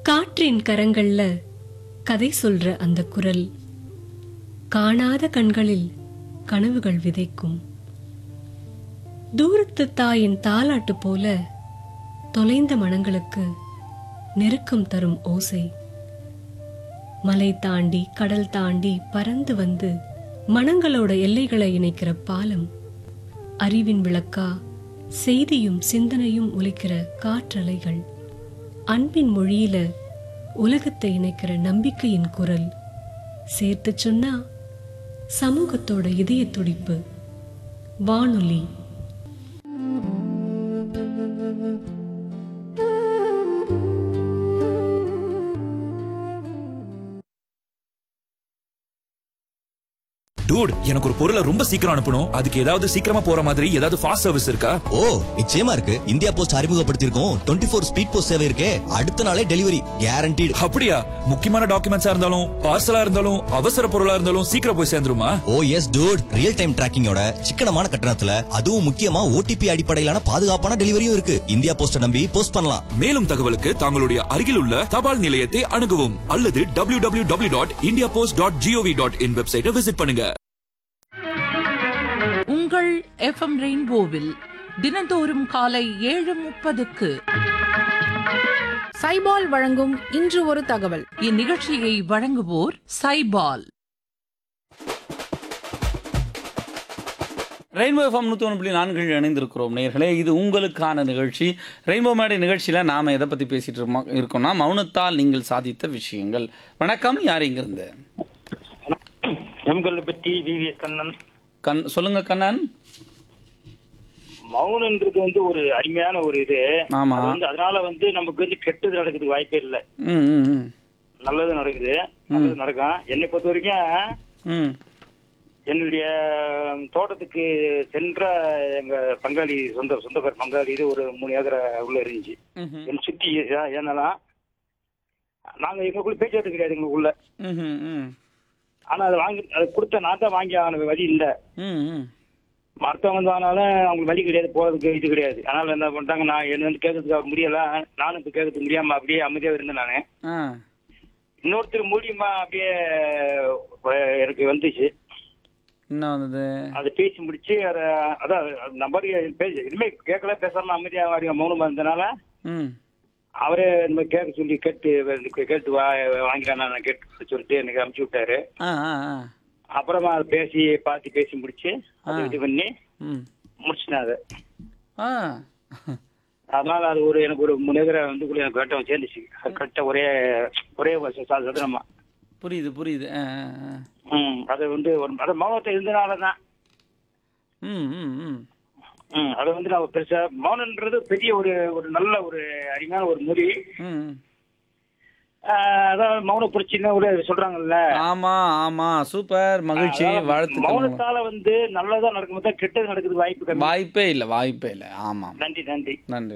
காற்றின் கரங்கள்ல கதை சொல்ற அந்த குரல் காணாத கண்களில் கனவுகள் விதைக்கும் தூரத்து தாயின் தாலாட்டு போல தொலைந்த மனங்களுக்கு நெருக்கம் தரும் ஓசை மலை தாண்டி கடல் தாண்டி பறந்து வந்து மனங்களோட எல்லைகளை இணைக்கிற பாலம் அறிவின் விளக்கா செய்தியும் சிந்தனையும் ஒலிக்கிற காற்றலைகள் அன்பின் மொழியில உலகத்தை இணைக்கிற நம்பிக்கையின் குரல் சேர்த்து சொன்னா சமூகத்தோட இதய துடிப்பு வானொலி டூட் எனக்கு ஒரு பொருளை ரொம்ப சீக்கிரம் அனுப்பணும் அதுக்கு ஏதாவது சீக்கிரமா போற மாதிரி ஏதாவது ஃபாஸ்ட் சர்வீஸ் இருக்கா ஓ நிச்சயமா இருக்கு இந்தியா போஸ்ட் அறிமுகப்படுத்தியிருக்கோம் டுவெண்ட்டி ஃபோர் ஸ்பீட் போஸ்ட் சேவை இருக்கே அடுத்த நாளே டெலிவரி கேரண்டீடு அப்படியா முக்கியமான டாக்குமெண்ட்ஸா இருந்தாலும் பார்சலா இருந்தாலும் அவசர பொருளா இருந்தாலும் சீக்கிரம் போய் சேர்ந்துருமா oh yes dude real time டிராக்கிங்கோட சிக்கனமான கட்டணத்துல அதுவும் முக்கியமா ஓடிபி அடிப்படையிலான பாதுகாப்பான டெலிவரியும் இருக்கு இந்தியா போஸ்ட நம்பி போஸ்ட் பண்ணலாம் மேலும் தகவலுக்கு தங்களுடைய அருகில் உள்ள தபால் நிலையத்தை அணுகவும் அல்லது W W W dot India post dot GOV dot in வெப்சைட்டை விசிட் பண்ணுங்க உங்கள் எஃப்எம் ரெயின்போவில் தினந்தோறும் காலை ஏழு முப்பதுக்கு சைபால் வழங்கும் இன்று ஒரு தகவல் இந்நிகழ்ச்சியை வழங்குவோர் சைபால் ரெயின்போ எஃப்எம் நூற்றி ஒன்று புள்ளி நான்கில் இணைந்திருக்கிறோம் நேர்களே இது உங்களுக்கான நிகழ்ச்சி ரெயின்போ மேடை நிகழ்ச்சியில் நாம் எதை பற்றி பேசிகிட்டு இருக்கோம் இருக்கோம்னா மௌனத்தால் நீங்கள் சாதித்த விஷயங்கள் வணக்கம் யார் இங்கிருந்து எம்களை பற்றி விவிஎஸ் கண்ணன் கண் சொல்லுங்க கண்ணன் மௌனன்றது வந்து ஒரு அருமையான ஒரு இது ஆமா. அது வந்து அதனால வந்து நமக்கு வந்து கெட்டது நடக்குது வாய்ப்பே இல்லை ம் ம் ம் நல்லது நடக்குது நல்லது நடக்கும் என்னை பொறுத்த வரைக்கும் ம் என்னுடைய தோட்டத்துக்கு சென்ற எங்க பங்காளி சொந்த சொந்தக்கார பங்காளி இது ஒரு மூணு ஏக்கரை உள்ள இருந்துச்சு ம்ஹும். என் சுத்தி ஏ- ஏன்னா நாங்க எங்களுக்குள்ள பேச்சுவார்த்தை கிடையாது எங்களுக்குள்ள ம்ஹும், ம் ஆனா அதை வாங்கி அதை கொடுத்த நான் தான் வாங்கி ஆன வழி இல்லை ம் ம் மருத்துவம் வந்தாலும் அவங்களுக்கு வழி கிடையாது போறதுக்கு இது கிடையாது அதனால என்ன பண்ணிட்டாங்க நான் என்ன வந்து கேட்கறதுக்கு முடியல நானும் இப்போ கேட்கறதுக்கு முடியாம அப்படியே அமைதியாக இருந்தேன் நான் ஆ இன்னொருத்தர் மூலியமா அப்படியே அஹ், எனக்கு வந்துச்சு என்ன வந்தது அதை பேசி முடிச்சு அதை அதான் நம்பர் பேசி இனிமே கேட்கல பேசாம அமைதியாக வாடிங்க மௌனமா இருந்தனால ம் அவரே இந்த மாதிரி கேட்க சொல்லி கேட்டு எனக்கு கேட்டு வா வாங்கிக்கலாம் நான் கேட்டு சொல்லிட்டு எனக்கு அமுச்சு விட்டாரு ஆ ஆ ஆ அப்புறமா அதை பேசி பார்த்து பேசி முடிச்சு அதை இது பண்ணி ம் முடிச்சிட்டேன் அதை ஆ அதனால அது ஒரு எனக்கு ஒரு முன்னேற வந்து கூட எனக்கு கரெக்டாக சேர்ந்துச்சு கரெக்டாக ஒரே ஒரே வருஷம் சா- சதுரமா புரியுது புரியுது ஆ ஆ ஆ ம் அது வந்து ஒரு அது மௌனத்தை இருந்தனால தான் ம் ம் ம் ம் அது வந்து நான் பெருசா மௌனன்றது பெரிய ஒரு ஒரு நல்ல ஒரு அருமையான ஒரு மொழி ம் ம் ஆஹ் அதான் மௌன புரட்சின்னு கூட சொல்றாங்கல்ல ஆமா ஆமா சூப்பர் மகிழ்ச்சி அதாவது வாழ்த்துக்கள் மௌனத்தால வந்து நல்லதா நடக்கும் கெட்டது நடக்குது வாய்ப்பு கம்மி வாய்ப்பே இல்லை வாய்ப்பே இல்லை ஆமாம் நன்றி நன்றி நன்றி